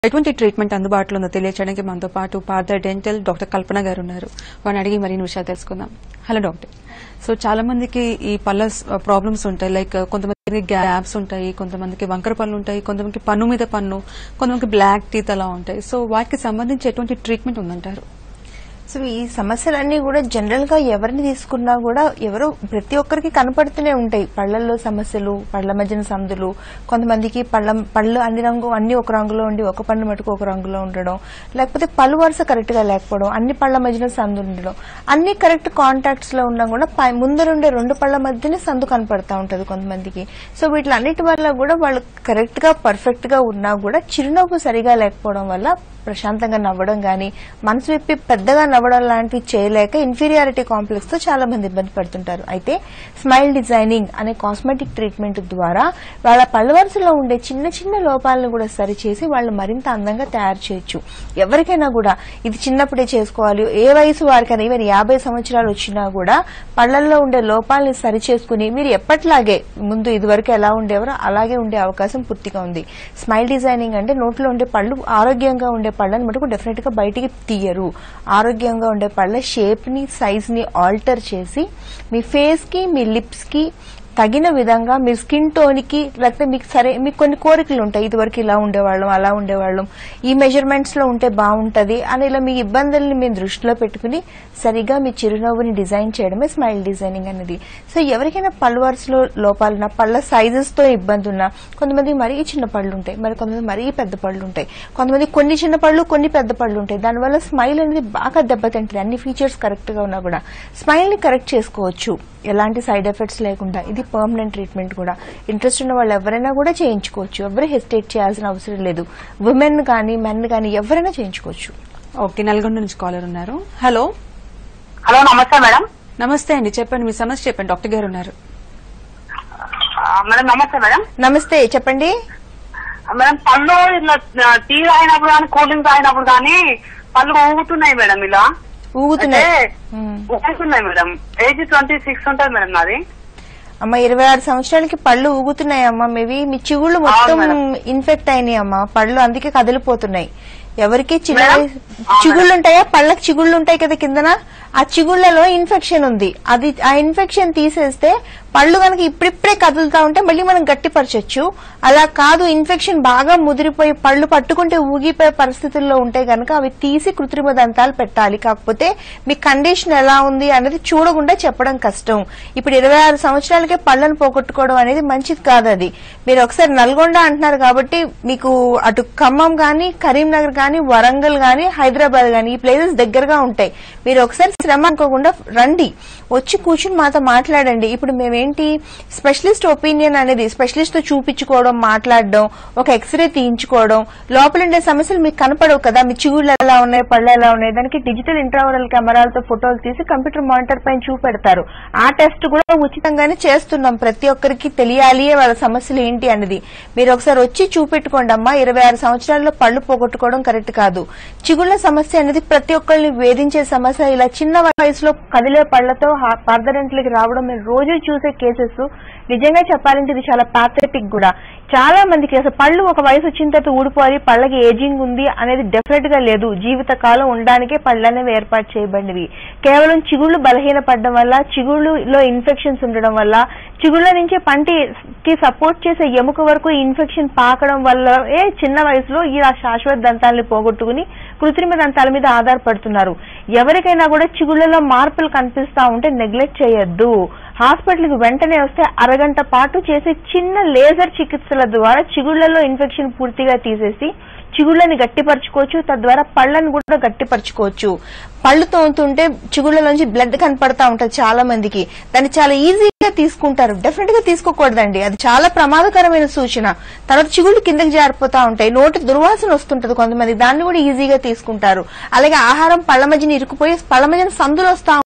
ఎటువంటి ట్రీట్మెంట్ అందుబాటులో ఉందో తెలియచేయడానికి మనతో పాటు పార్థ డెంటల్ డాక్టర్ కల్పన గారు ఉన్నారు వారిని అడిగి మరిన్ని విషయాలు తెలుసుకుందాం హలో డాక్టర్ సో చాలా మందికి ఈ పళ్ళ ప్రాబ్లమ్స్ ఉంటాయి లైక్ కొంతమందికి గ్యాప్స్ ఉంటాయి కొంతమందికి వంకర పళ్ళు ఉంటాయి కొంతమందికి పన్ను మీద పన్ను కొంతమందికి బ్లాక్ టీత్ అలా ఉంటాయి సో వాటికి సంబంధించి ఎటువంటి ట్రీట్మెంట్ ఉందంటారు సో ఈ సమస్యలన్నీ కూడా జనరల్ గా ఎవరిని తీసుకున్నా కూడా ఎవరో ప్రతి ఒక్కరికి కనపడుతూనే ఉంటాయి పళ్ళల్లో సమస్యలు పళ్ళ మధ్యన సందులు కొంతమందికి పళ్ళ పళ్ళు అన్ని రంగు అన్ని ఒక రంగులో ఉండి ఒక పన్ను మటుకు ఒక రంగులో ఉండడం లేకపోతే పళ్ళు వరుస కరెక్ట్ గా లేకపోవడం అన్ని పళ్ళ మధ్యన సందు ఉండడం అన్ని కరెక్ట్ కాంటాక్ట్స్ లో ఉన్నా కూడా పై- ముందరుండే రెండు పళ్ళ మధ్యనే సందు కనపడతా ఉంటది కొంతమందికి సో వీటిలన్నిటి వల్ల కూడా వాళ్ళు కరెక్ట్ గా పర్ఫెక్ట్ గా ఉన్నా కూడా చిరునవ్వు సరిగా లేకపోవడం వల్ల ప్రశాంతంగా నవ్వడం గాని మనసు విప్పి పెద్దగా నవ్వడం లాంటివి చేయలేక ఇన్ఫీరియారిటీ కాంప్లెక్స్ తో చాలా మంది ఇబ్బంది పడుతుంటారు అయితే స్మైల్ డిజైనింగ్ అనే కాస్మెటిక్ ట్రీట్మెంట్ ద్వారా వాళ్ళ పళ్ళ వరుసలో ఉండే చిన్న చిన్న లోపాలను కూడా సరిచేసి వాళ్ళు మరింత అందంగా తయారు చేయొచ్చు ఎవరికైనా కూడా ఇది చిన్నప్పుడే చేసుకోవాలి ఏ వయసు వారికైనా ఈవెన్ యాభై సంవత్సరాలు వచ్చినా కూడా పళ్ళల్లో ఉండే లోపాలని సరిచేసుకుని మీరు ఎప్పట్లాగే ముందు ఇదివరకు ఎలా ఉండేవారో అలాగే ఉండే అవకాశం పూర్తిగా ఉంది స్మైల్ డిజైనింగ్ అంటే నోట్లో ఉండే పళ్ళు ఆరోగ్యంగా ఉండే పళ్ళని మటుకు డెఫినెట్ గా బయటికి తీయరు ఆరోగ్యంగా ఉండే పళ్ళ షేప్ ని సైజ్ ని ఆల్టర్ చేసి మీ ఫేస్ కి మీ లిప్స్ కి తగిన విధంగా మీ స్కిన్ టోన్ కి లేకపోతే మీకు సరే మీకు కొన్ని కోరికలు ఉంటాయి ఇదివరకు ఇలా ఉండేవాళ్ళం అలా ఉండేవాళ్ళం ఈ మెజర్మెంట్స్ లో ఉంటే బాగుంటది అని ఇలా మీ ఇబ్బందుల్ని మేము దృష్టిలో పెట్టుకుని సరిగా మీ చిరునవ్వుని డిజైన్ చేయడమే స్మైల్ డిజైనింగ్ అనేది సో ఎవరికైనా పళ్ళు వరుసలో లోపాలున్నా పళ్ళ సైజెస్ తో ఇబ్బంది ఉన్నా కొంతమంది మరీ చిన్న పళ్ళు ఉంటాయి మరి కొంతమంది మరీ పెద్ద పళ్ళు ఉంటాయి కొంతమంది కొన్ని చిన్న పళ్ళు కొన్ని పెద్ద పళ్ళు ఉంటాయి దానివల్ల స్మైల్ అనేది బాగా దెబ్బతింటుంది అన్ని ఫీచర్స్ కరెక్ట్ గా ఉన్నా కూడా స్మైల్ ని కరెక్ట్ చేసుకోవచ్చు ఎలాంటి సైడ్ ఎఫెక్ట్స్ లేకుండా ఇది పర్మనెంట్ ట్రీట్మెంట్ కూడా ఇంట్రెస్ట్ ఉన్న వాళ్ళు ఎవరైనా కూడా చేయించుకోవచ్చు ఎవరు హెసిటేట్ చేయాల్సిన అవసరం లేదు ఉమెన్ కానీ మెన్ కానీ ఎవరైనా చేయించుకోవచ్చు ఓకే నల్గొండ నుంచి కాలర్ ఉన్నారు హలో హలో నమస్తే మేడం నమస్తే అండి చెప్పండి మీ సమస్య చెప్పండి డాక్టర్ గారు ఉన్నారు ఆ, మేడం నమస్తే మేడం నమస్తే చెప్పండి మేడం పళ్ళు ఇలా టీ తాగినప్పుడు కానీ కూల్ డ్రింక్ తాగినప్పుడు కానీ పళ్ళు ఊగుతున్నాయి మేడం ఇలా ఊగుతున్నాయి అయితే మ్మ్. ఊగుతున్నాయి మేడం ఏజ్ ట్వంటీ సిక్స్ ఉంటుంది మేడం నాది అమ్మ ఇరవై ఆరు సంవత్సరాలకి పళ్ళు ఊగుతున్నాయి అమ్మ మీవి మీ చిగుళ్ళు మొత్తం మేడం. ఇన్ఫెక్ట్ అయినాయి అమ్మ పళ్ళు అందుకే కదిలిపోతున్నాయి ఎవరికి చిన్న మేడం? వయసు- ఆ, చిగుళ్ళు ఉంటాయా పళ్ళకి చిగుళ్ళు ఉంటాయి కదా కిందన ఆ చిగుళ్ళలో ఇన్ఫెక్షన్ ఉంది అది ఆ ఇన్ఫెక్షన్ తీసేస్తే పళ్ళు కనుక ఇప్పుడిప్పుడే కదులుతా ఉంటే మళ్ళీ మనం గట్టిపరచొచ్చు అలా కాదు ఇన్ఫెక్షన్ బాగా ముదిరిపోయి పళ్ళు పట్టుకుంటే ఊగిపోయే పరిస్థితుల్లో ఉంటే గనక అవి తీసి కృత్రిమ దంతాలు పెట్టాలి కాకపోతే మీ కండిషన్ ఎలా ఉంది అనేది చూడకుండా చెప్పడం కష్టం ఇప్పుడు ఇరవై ఆరు సంవత్సరాలకే పళ్ళను పోగొట్టుకోవడం అనేది మంచిది కాదు అది మీరు ఒకసారి నల్గొండ అంటున్నారు కాబట్టి మీకు అటు ఖమ్మం గాని కరీంనగర్ గాని వరంగల్ గాని హైదరాబాద్ గాని ఈ ప్లేసెస్ దగ్గరగా ఉంటాయి మీరు ఒకసారి శ్రమ అనుకోకుండా రండి వచ్చి కూర్చుని మాతో మాట్లాడండి ఇప్పుడు మేమేంటి స్పెషలిస్ట్ ఒపీనియన్ అనేది స్పెషలిస్ట్ తో చూపించుకోవడం మాట్లాడడం ఒక ఎక్స్రే తీయించుకోవడం లోపల ఉండే సమస్యలు మీకు కనపడవు కదా మీ చిగుళ్ళు ఎలా ఉన్నాయి పళ్ళు ఎలా ఉన్నాయి దానికి డిజిటల్ ఇంట్రావరల్ కెమెరాలతో ఫోటోలు తీసి కంప్యూటర్ మానిటర్ పైన చూపెడతారు ఆ టెస్ట్ కూడా ఉచితంగానే చేస్తున్నాం ప్రతి ఒక్కరికి తెలియాలి వాళ్ళ సమస్యలు ఏంటి అనేది మీరు ఒకసారి వచ్చి చూపెట్టుకోండి అమ్మా ఇరవై ఆరు సంవత్సరాల్లో పళ్ళు పోగొట్టుకోవడం కరెక్ట్ కాదు చిగుళ్ళ సమస్య అనేది ప్రతి ఒక్కరిని వేధించే సమస్య ఇలా చిన్న వయసులో కదిలే పళ్లతో పార్దరెంట్లకి రావడం మీరు రోజు చూసే కేసెస్ నిజంగా చెప్పాలంటే ఇది చాలా పాథెటిక్ కూడా చాలా మందికి అసలు పళ్ళు ఒక వయసు వచ్చిన తర్వాత ఊడిపోయి పళ్ళకి ఏజింగ్ ఉంది అనేది డెఫినెట్ గా లేదు జీవిత కాలం ఉండడానికే పళ్ళు అనేవి ఏర్పాటు చేయబడినవి కేవలం చిగుళ్ళు బలహీనపడడం వల్ల చిగుళ్ళలో ఇన్ఫెక్షన్స్ ఉండడం వల్ల చిగుళ్ళ నుంచి పంటికి సపోర్ట్ చేసే ఎముక వరకు ఇన్ఫెక్షన్ పాకడం వల్ల ఏ చిన్న వయసులో ఈ ఆ శాశ్వత దంతాలని పోగొట్టుకుని కృత్రిమ దంతాల మీద ఆధారపడుతున్నారు ఎవరికైనా కూడా చిగుళ్ళలో మార్పులు కనిపిస్తా ఉంటే నెగ్లెక్ట్ చేయొద్దు హాస్పిటల్కి వెంటనే వస్తే అరగంట పాటు చేసే చిన్న లేజర్ చికిత్సల ద్వారా చిగుళ్లలో ఇన్ఫెక్షన్ పూర్తిగా తీసేసి చిగుళ్ళని గట్టిపరచుకోవచ్చు తద్వారా పళ్ళని కూడా గట్టిపరచుకోవచ్చు పళ్ళు తోముతుంటే చిగుళ్ళలోంచి బ్లడ్ కనపడతా ఉంటది చాలా మందికి దాన్ని చాలా ఈజీగా తీసుకుంటారు డెఫినెట్ గా తీసుకోకూడదండి అది చాలా ప్రమాదకరమైన సూచన తర్వాత చిగుళ్ళు కిందకి జారిపోతా ఉంటాయి నోటి దుర్వాసన వస్తుంటది కొంతమంది దాన్ని కూడా ఈజీగా తీసుకుంటారు అలాగే ఆహారం పళ్ళ మధ్యన ఇరుకుపోయి పళ్ళ మధ్యన సందులు వస్తా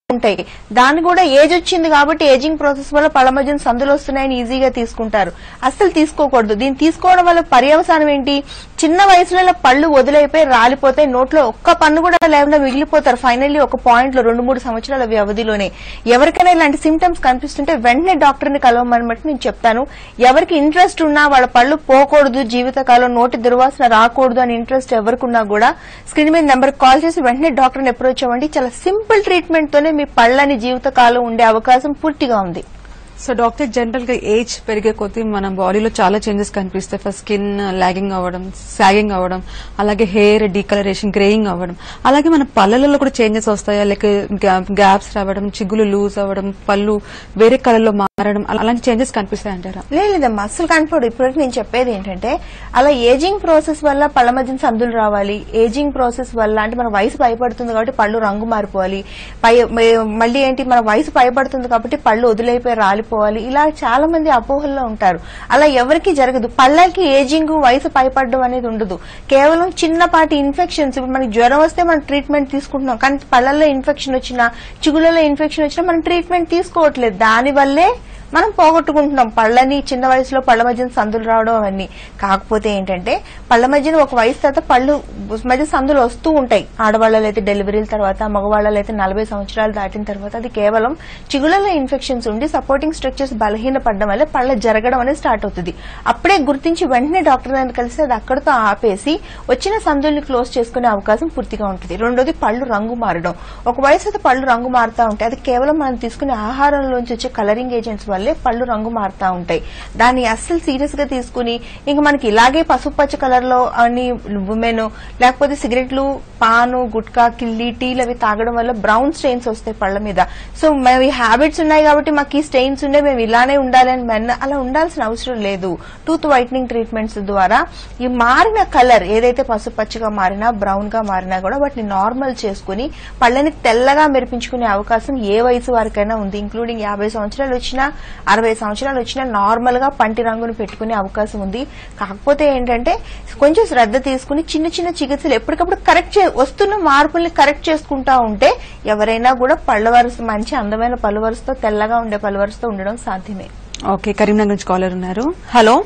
ఉంటాయి దాన్ని కూడా ఏజ్ వచ్చింది కాబట్టి ఏజింగ్ ప్రాసెస్ వల్ల పళ్ళ మధ్యన సందులు వస్తున్నాయని ఈజీగా తీసుకుంటారు అస్సలు తీసుకోకూడదు దీన్ని తీసుకోవడం వల్ల పర్యవసానం ఏంటి చిన్న వయసులో ఇలా పళ్ళు వదిలైపోయి రాలిపోతాయి నోట్లో ఒక్క పన్ను కూడా లేకుండా మిగిలిపోతారు ఫైనల్లీ ఒక పాయింట్ లో రెండు మూడు సంవత్సరాల వ్యవధిలోనే ఎవరికైనా ఇలాంటి సిమ్టమ్స్ కనిపిస్తుంటే వెంటనే డాక్టర్ ని కలవమని నేను చెప్తాను ఎవరికి ఇంట్రెస్ట్ ఉన్నా వాళ్ళ పళ్ళు పోకూడదు జీవితకాలం నోటి దుర్వాసన రాకూడదు అని ఇంట్రెస్ట్ ఎవరికున్నా కూడా స్క్రీన్ మీద నెంబర్ కాల్ చేసి వెంటనే డాక్టర్ ని అప్రోచ్ అవ్వండి చాలా సింపుల్ ట్రీట్మెంట్ తోనే మీ పళ్ళని జీవితకాలం ఉండే అవకాశం పూర్తిగా ఉంది సో డాక్టర్ జనరల్ గా ఏజ్ పెరిగే కొద్దీ మన బాడీలో చాలా చేంజెస్ కనిపిస్తాయి ఫస్ట్ స్కిన్ లాగింగ్ అవ్వడం సాగింగ్ అవ్వడం అలాగే హెయిర్ డీకలరేషన్ గ్రేయింగ్ అవ్వడం అలాగే మన పళ్ళలలో కూడా చేంజెస్ వస్తాయా లైక్ గ్యాప్స్ రావడం చిగులు లూజ్ అవ్వడం పళ్ళు వేరే కలర్ లో మారడం అలా- అలాంటి చేంజెస్ కనిపిస్తాయి అంటారా లేదు లేదమ్మా అస్సలు కనపడు ఇప్పటివరకు నేను చెప్పేది ఏంటంటే అలా ఏజింగ్ ప్రాసెస్ వల్ల పళ్ళ మధ్యన సందులు రావాలి ఏజింగ్ ప్రాసెస్ వల్ల అంటే మన వయసు పైపడుతుంది కాబట్టి పళ్ళు రంగు మారిపోవాలి పై మే- మళ్ళీ ఏంటి మన వయసు పైపడుతుంది కాబట్టి పళ్ళు వదిలైపోయి రాలిపోవాలి ఇలా చాలా మంది అపోహల్లో ఉంటారు అలా ఎవరికి జరగదు పళ్ళకి ఏజింగ్ వయసు పైపడడం అనేది ఉండదు కేవలం చిన్నపాటి ఇన్ఫెక్షన్స్ ఇప్పుడు మనకి జ్వరం వస్తే మనం ట్రీట్మెంట్ తీసుకుంటున్నాం కానీ పళ్ళల్లో ఇన్ఫెక్షన్ వచ్చినా చిగుళ్ళలో ఇన్ఫెక్షన్ వచ్చినా మనం ట్రీట్మెంట్ తీసుకోవట్లేదు దానివల్లే మనం పోగొట్టుకుంటున్నాం పళ్ళని చిన్న వయసులో పళ్ళ మధ్యన సందులు రావడం అవన్నీ కాకపోతే ఏంటంటే పళ్ళ మధ్యన ఒక వయసు తర్వాత పళ్ళు మధ్య సందులు వస్తూ ఉంటాయి ఆడవాళ్ళలో అయితే డెలివరీల తర్వాత మగవాళ్ళలో అయితే నలభై సంవత్సరాలు దాటిన తర్వాత అది కేవలం చిగుళ్ళలో ఇన్ఫెక్షన్స్ ఉండి సపోర్టింగ్ స్ట్రక్చర్స్ బలహీనపడడం వల్ల పళ్ళ జరగడం అనేది స్టార్ట్ అవుతుంది అప్పుడే గుర్తించి వెంటనే డాక్టర్ గారిని కలిసి అది అక్కడితో ఆపేసి వచ్చిన సందుల్ని క్లోజ్ చేసుకునే అవకాశం పూర్తిగా ఉంటుంది రెండోది పళ్ళు రంగు మారడం ఒక వయసు అయితే పళ్ళు రంగు మారుతా ఉంటాయి అది కేవలం మనం తీసుకునే ఆహారంలోంచి వచ్చే కలరింగ్ ఏజెంట్స్ వల్లే పళ్ళు రంగు మారుతా ఉంటాయి దాన్ని అస్సలు సీరియస్ గా తీసుకుని ఇంకా మనకి ఇలాగే పసుపు పచ్చ కలర్ లో అని ఉమెన్ లేకపోతే సిగరెట్లు పాను గుట్కా కిల్లి టీలు అవి తాగడం వల్ల బ్రౌన్ స్టెయిన్స్ వస్తాయి పళ్ళ మీద సో మేము హ్యాబిట్స్ ఉన్నాయి కాబట్టి మాకు ఈ స్టెయిన్స్ ఉండే మేము ఇలానే ఉండాలి అని మెన్న అలా ఉండాల్సిన అవసరం లేదు టూత్ వైట్నింగ్ ట్రీట్మెంట్స్ ద్వారా ఈ మారిన కలర్ ఏదైతే పసుపు పచ్చగా మారినా బ్రౌన్ గా మారినా కూడా వాటిని నార్మల్ చేసుకుని పళ్ళని తెల్లగా మెరిపించుకునే అవకాశం ఏ వయసు వారికైనా ఉంది ఇంక్లూడింగ్ యాభై సంవత్సరాలు వచ్చినా అరవై సంవత్సరాలు వచ్చినా నార్మల్ గా పంటి రంగును పెట్టుకునే అవకాశం ఉంది కాకపోతే ఏంటంటే కొంచెం శ్రద్ధ తీసుకుని చిన్న చిన్న చికిత్సలు ఎప్పటికప్పుడు కరెక్ట్ చే వస్తున్న మార్పుల్ని కరెక్ట్ చేసుకుంటా ఉంటే ఎవరైనా కూడా పళ్ళ వరుస మంచి అందమైన పళ్ళు వరుసతో తెల్లగా ఉండే పళ్ళు వరుసతో ఉండడం సాధ్యమే ఓకే కరీంనగర్ నుంచి కాలర్ ఉన్నారు హలో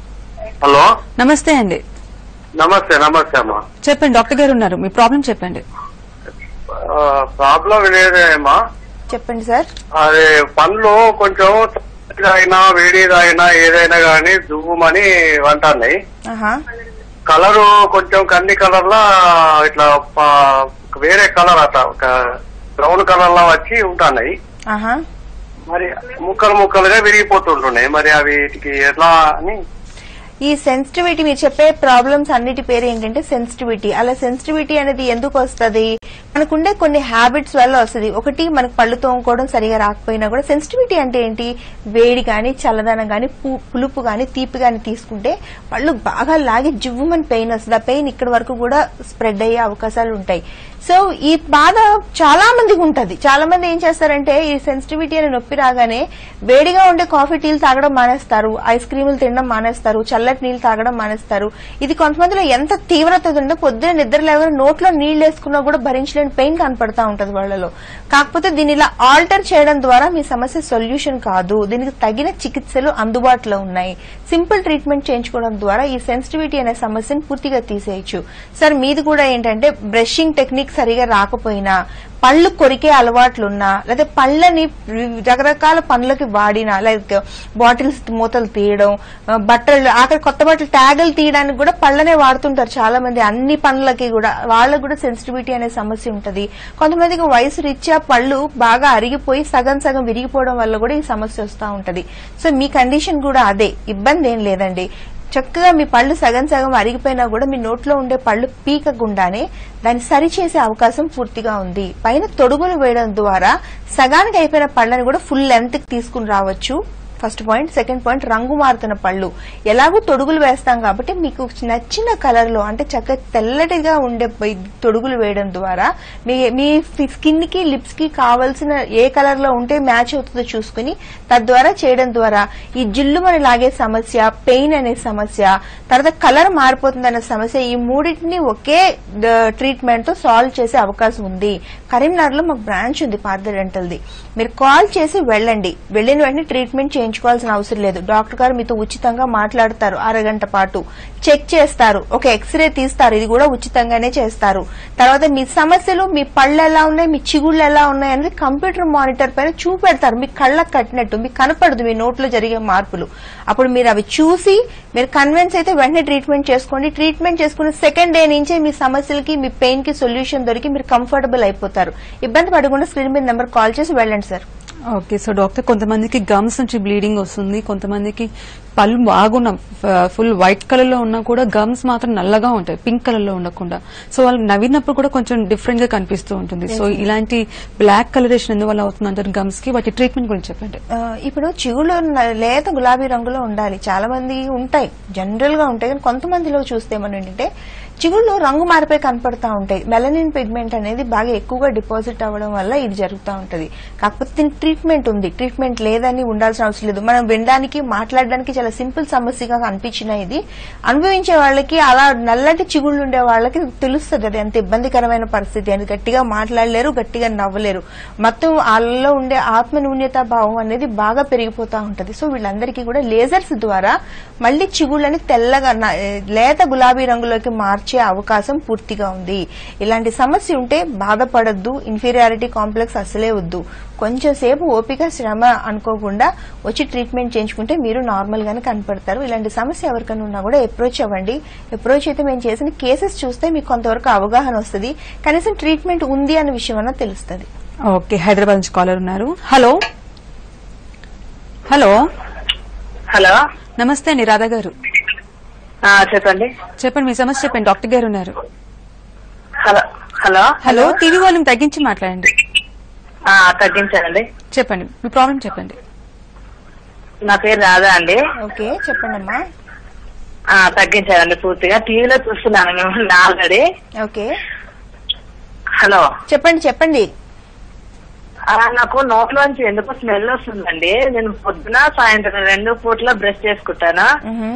హలో నమస్తే అండి నమస్తే నమస్తే అమ్మా చెప్పండి డాక్టర్ గారు ఉన్నారు మీ ప్రాబ్లం చెప్పండి ప్రాబ్లం లేదేమ్మా చెప్పండి సార్ అది పండ్లు కొంచెం చల్లగా అయినా వేడిగా అయినా ఏదైనా గానీ దువ్వుమని వంటాయి ఆహా కలరు కొంచెం కంది కలర్ లా ఇట్లా ప- వేరే కలర్ అట్లా ఒక బ్రౌన్ కలర్ లా వచ్చి ఉంటున్నాయి ఆహా మరి ముక్కలు ముక్కలుగా విరిగిపోతుంటున్నాయి మరి అవి వీటికి ఎట్లా అని ఈ సెన్సిటివిటీ మీరు చెప్పే ప్రాబ్లమ్స్ అన్నిటి పేరు ఏంటంటే సెన్సిటివిటీ అలా సెన్సిటివిటీ అనేది ఎందుకు వస్తుంది మనకుండే కొన్ని హ్యాబిట్స్ వల్ల వస్తుంది ఒకటి మనకు పళ్ళు తోముకోవడం సరిగా రాకపోయినా కూడా సెన్సిటివిటీ అంటే ఏంటి వేడి గాని చల్లదనం గాని పు- పులుపు గాని తీపి గాని తీసుకుంటే పళ్ళు బాగా లాగి జువ్వుమని పెయిన్ వస్తుంది ఆ పెయిన్ ఇక్కడ వరకు కూడా స్ప్రెడ్ అయ్యే అవకాశాలు ఉంటాయి సో ఈ బాధ చాలా మందికి ఉంటది చాలా మంది ఏం చేస్తారంటే ఈ సెన్సిటివిటీ అనే నొప్పి రాగానే వేడిగా ఉండే కాఫీ టీలు తాగడం మానేస్తారు ఐస్ క్రీములు తినడం మానేస్తారు చల్లటి నీళ్లు తాగడం మానేస్తారు ఇది కొంతమందిలో ఎంత తీవ్రత ఉందో పొద్దున నిద్ర లేవగానే నోట్లో నీళ్లు వేసుకున్నా కూడా భరించలేని పెయిన్ కనపడతా ఉంటది వాళ్ళలో కాకపోతే దీన్ని ఇలా ఆల్టర్ చేయడం ద్వారా మీ సమస్య సొల్యూషన్ కాదు దీనికి తగిన చికిత్సలు అందుబాటులో ఉన్నాయి సింపుల్ ట్రీట్మెంట్ చేయించుకోవడం ద్వారా ఈ సెన్సిటివిటీ అనే సమస్యను పూర్తిగా తీసేయచ్చు సార్ మీది కూడా ఏంటంటే బ్రషింగ్ టెక్నిక్ సరిగా రాకపోయినా పళ్ళు కొరికే అలవాట్లున్నా లేదా పళ్ళని రకరకాల పనులకి వాడినా లైక్ బాటిల్స్ మూతలు తీయడం ఆ, బట్టలు ఆఖరి కొత్త బట్టలు ట్యాగులు తీయడానికి కూడా పళ్ళనే వాడుతుంటారు చాలా మంది అన్ని పనులకి కూడా వాళ్ళకు కూడా సెన్సిటివిటీ అనే సమస్య ఉంటది కొంతమందికి వయసు రీత్యా పళ్ళు బాగా అరిగిపోయి సగం సగం విరిగిపోవడం వల్ల కూడా ఈ సమస్య వస్తూ ఉంటది సో మీ కండిషన్ కూడా అదే ఇబ్బంది ఏం లేదండి చక్కగా మీ పళ్ళు సగం సగం అరిగిపోయినా కూడా మీ నోట్లో ఉండే పళ్ళు పీకకుండానే దాన్ని సరిచేసే అవకాశం పూర్తిగా ఉంది పైన తొడుగులు వేయడం ద్వారా సగానికి అయిపోయిన పళ్ళని కూడా ఫుల్ లెంత్ కి తీసుకుని రావచ్చు ఫస్ట్ పాయింట్ సెకండ్ పాయింట్ రంగు మారుతున్న పళ్ళు ఎలాగో తొడుగులు వేస్తాం కాబట్టి మీకు నచ్చిన కలర్ లో అంటే చక్కగా తెల్లటిగా ఉండే పై- తొడుగులు వేయడం ద్వారా మీ మీ స్కిన్ కి లిప్స్ కి కావాల్సిన ఏ కలర్ లో ఉంటే మ్యాచ్ అవుతుందో చూసుకుని తద్వారా చేయడం ద్వారా ఈ జిల్లు మన లాగే సమస్య పెయిన్ అనే సమస్య తర్వాత కలర్ మారిపోతుందనే సమస్య ఈ మూడింటిని ఒకే ట్రీట్మెంట్ తో సాల్వ్ చేసే అవకాశం ఉంది కరీంనగర్ లో మాకు బ్రాంచ్ ఉంది పార్థ డెంటల్ ది మీరు కాల్ చేసి వెళ్ళండి వెళ్ళిన వెంటనే ట్రీట్మెంట్ చేయించుకోవాల్సిన అవసరం లేదు డాక్టర్ గారు మీతో ఉచితంగా మాట్లాడతారు అరగంట పాటు చెక్ చేస్తారు ఒక ఎక్స్రే తీస్తారు ఇది కూడా ఉచితంగానే చేస్తారు తర్వాత మీ సమస్యలు మీ పళ్ళు ఎలా ఉన్నాయి మీ చిగుళ్ళు ఎలా ఉన్నాయి అనేది కంప్యూటర్ మానిటర్ పైన చూపెడతారు మీ కళ్ళకు కట్టినట్టు మీకు కనపడదు మీ నోట్లో జరిగే మార్పులు అప్పుడు మీరు అవి చూసి మీరు కన్విన్స్ అయితే వెంటనే ట్రీట్మెంట్ చేసుకోండి ట్రీట్మెంట్ చేసుకున్న సెకండ్ డే నుంచే మీ సమస్యలకి మీ పెయిన్ కి సొల్యూషన్ దొరికి మీరు కంఫర్టబుల్ అయిపోతారు ఇబ్బంది పడకుండా స్క్రీన్ మీద నెంబర్ కాల్ చేసి వెళ్ళండి సార్ ఓకే సో డాక్టర్ కొంతమందికి గమ్స్ నుంచి బ్లీడింగ్ వస్తుంది కొంతమందికి పళ్ళు బాగున్న ఫుల్ వైట్ కలర్ లో ఉన్నా కూడా గమ్స్ మాత్రం నల్లగా ఉంటాయి పింక్ కలర్ లో ఉండకుండా సో వాళ్ళు నవ్వినప్పుడు కూడా కొంచెం డిఫరెంట్ గా కనిపిస్తూ ఉంటుంది సో ఇలాంటి బ్లాక్ కలరేషన్ ఎందువల్ల అవుతుంది అంటారు గమ్స్ కి వాటి ట్రీట్మెంట్ గురించి చెప్పండి ఆ, ఇప్పుడు చిగుళ్ళు న- లేత గులాబీ రంగులో ఉండాలి చాలా మంది ఉంటాయి జనరల్ గా ఉంటాయి కానీ కొంతమందిలో చూస్తే మనం ఏంటంటే చిగుళ్ళు రంగు మారిపోయి కనపడతా ఉంటాయి మెలనిన్ పిగ్మెంట్ అనేది బాగా ఎక్కువగా డిపాజిట్ అవ్వడం వల్ల ఇది జరుగుతూ ఉంటది కాకపోతే దీనికి ట్రీట్మెంట్ ఉంది ట్రీట్మెంట్ లేదని ఉండాల్సిన అవసరం లేదు మనం వినడానికి మాట్లాడడానికి చాలా సింపుల్ సమస్యగా అనిపించిన ఇది అనుభవించే వాళ్ళకి అలా నల్లటి చిగుళ్ళు ఉండే వాళ్ళకి తెలుస్తుంది అది ఎంత ఇబ్బందికరమైన పరిస్థితి అని గట్టిగా మాట్లాడలేరు గట్టిగా నవ్వలేరు మొత్తం వాళ్ళలో ఉండే ఆత్మ న్యూన్యత భావం అనేది బాగా పెరిగిపోతా ఉంటది సో వీళ్ళందరికీ కూడా లేజర్స్ ద్వారా మళ్ళీ చిగుళ్ళని తెల్లగా న- లేత గులాబీ రంగులోకి మార్చే అవకాశం పూర్తిగా ఉంది ఇలాంటి సమస్య ఉంటే బాధపడద్దు ఇన్ఫీరియారిటీ కాంప్లెక్స్ అసలే వద్దు కొంచెం సేపు ఓపిక శ్రమ అనుకోకుండా వచ్చి ట్రీట్మెంట్ చేయించుకుంటే మీరు నార్మల్ గానే కనపడతారు ఇలాంటి సమస్య ఎవరికైనా ఉన్నా కూడా అప్రోచ్ అవ్వండి అప్రోచ్ అయితే మేము చేసిన కేసెస్ చూస్తే మీకు కొంతవరకు అవగాహన వస్తుంది కనీసం ట్రీట్మెంట్ ఉంది అనే విషయం అన్న తెలుస్తుంది ఓకే హైదరాబాద్ నుంచి కాలర్ ఉన్నారు హలో హలో హలో నమస్తే అండి రాధా గారు ఆ, చెప్పండి చెప్పండి మీ సమస్య చెప్పండి డాక్టర్ గారు ఉన్నారు హలో హలో హలో టీవీ వాళ్ళని తగ్గించి మాట్లాడండి ఆ, తగ్గించానండి చెప్పండి మీ ప్రాబ్లం చెప్పండి నా పేరు రాధా అండి ఓకే చెప్పండి అమ్మా ఆ, తగ్గించానండి పూర్తిగా టీవీలో చూస్తున్నాను మిమ్మల్ని ఆల్రెడీ ఓకే హలో చెప్పండి చెప్పండి ఆ, నాకు నోట్లోంచి ఎందుకు స్మెల్ వస్తుందండి నేను పొద్దున సాయంత్రం రెండు పూట్ల బ్రష్ చేసుకుంటాను మ్హూ.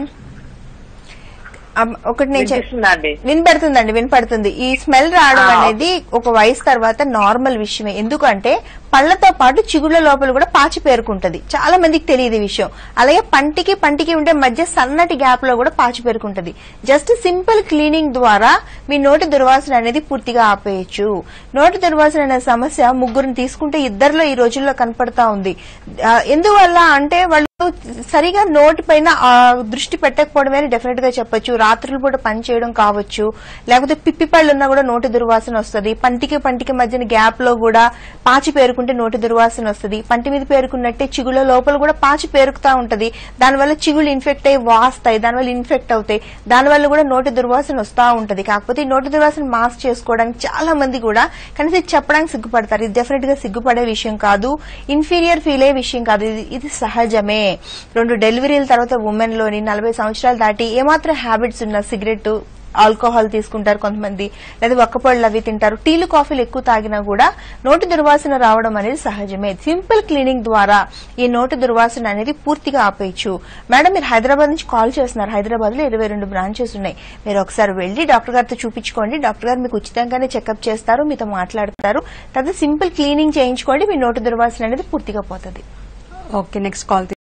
అమ్- ఒకటి నేను చెప్- వినిపిస్తుందండి వినపడుతుందండి వినపడుతుంది ఈ స్మెల్ రావడం ఆ. అనేది ఒక వయసు తర్వాత నార్మల్ విషయమే ఎందుకంటే పళ్ళతో పాటు చిగుళ్ళ లోపల కూడా పాచి పేరుకుంటది చాలా మందికి తెలియదు ఈ విషయం అలాగే పంటికి పంటికి ఉండే మధ్య సన్నటి గ్యాప్ లో కూడా పాచి పేరుకుంటది జస్ట్ సింపుల్ క్లీనింగ్ ద్వారా మీ నోటి దుర్వాసన అనేది పూర్తిగా ఆపేయచ్చు నోటి దుర్వాసన అనే సమస్య ముగ్గురిని తీసుకుంటే ఇద్దరిలో ఈ రోజుల్లో కనపడతా ఉంది ఆ, ఎందువల్ల అంటే వాళ్ళు సరిగా నోటి పైన ఆ, దృష్టి పెట్టకపోవడమే డెఫినెట్ గా చెప్పొచ్చు రాత్రుల పూట పని చేయడం కావచ్చు లేకపోతే పిప్పి పళ్ళు ఉన్నా కూడా నోటి దుర్వాసన వస్తుంది పంటికి పంటికి మధ్యన గ్యాప్ లో కూడా పాచి పేరుకుంటే నోటి దుర్వాసన వస్తుంది పంటి మీద పేరుకున్నట్టే చిగుళ్ళ లోపల కూడా పాచి పేరుకుతా ఉంటది దానివల్ల చిగుళ్ళు ఇన్ఫెక్ట్ అయ్యి వాస్తాయి దానివల్ల ఇన్ఫెక్ట్ అవుతాయి దానివల్ల కూడా నోటి దుర్వాసన వస్తా ఉంటది కాకపోతే ఈ నోటి దుర్వాసన మాస్క్ చేసుకోవడానికి చాలా మంది కూడా కనీసం ఇది చెప్పడానికి సిగ్గుపడతారు ఇది డెఫినెట్ గా సిగ్గుపడే విషయం కాదు ఇన్ఫీరియర్ ఫీల్ అయ్యే విషయం కాదు ఇది ఇది సహజమే రెండు డెలివరీల తర్వాత ఉమెన్ లోని నలభై సంవత్సరాలు దాటి ఏమాత్రం హ్యాబిట్స్ ఉన్న సిగరెట్ ఆల్కహాల్ తీసుకుంటారు కొంతమంది లేదా ఒక్కపళ్ళు అవి తింటారు టీలు కాఫీలు ఎక్కువ తాగినా కూడా నోటి దుర్వాసన రావడం అనేది సహజమే సింపుల్ క్లీనింగ్ ద్వారా ఈ నోటి దుర్వాసన అనేది పూర్తిగా ఆపేయచ్చు మేడం మీరు హైదరాబాద్ నుంచి కాల్ చేస్తున్నారు హైదరాబాద్ లో ఇరవై రెండు బ్రాంచెస్ ఉన్నాయి మీరు ఒకసారి వెళ్లి డాక్టర్ గారితో చూపించుకోండి డాక్టర్ గారు మీకు ఉచితంగానే చెకప్ చేస్తారు మీతో మాట్లాడతారు తర్వాత సింపుల్ క్లీనింగ్ చేయించుకోండి మీ నోటి దుర్వాసన అనేది పూర్తిగా పోతుంది ఓకే నెక్స్ట్ కాల్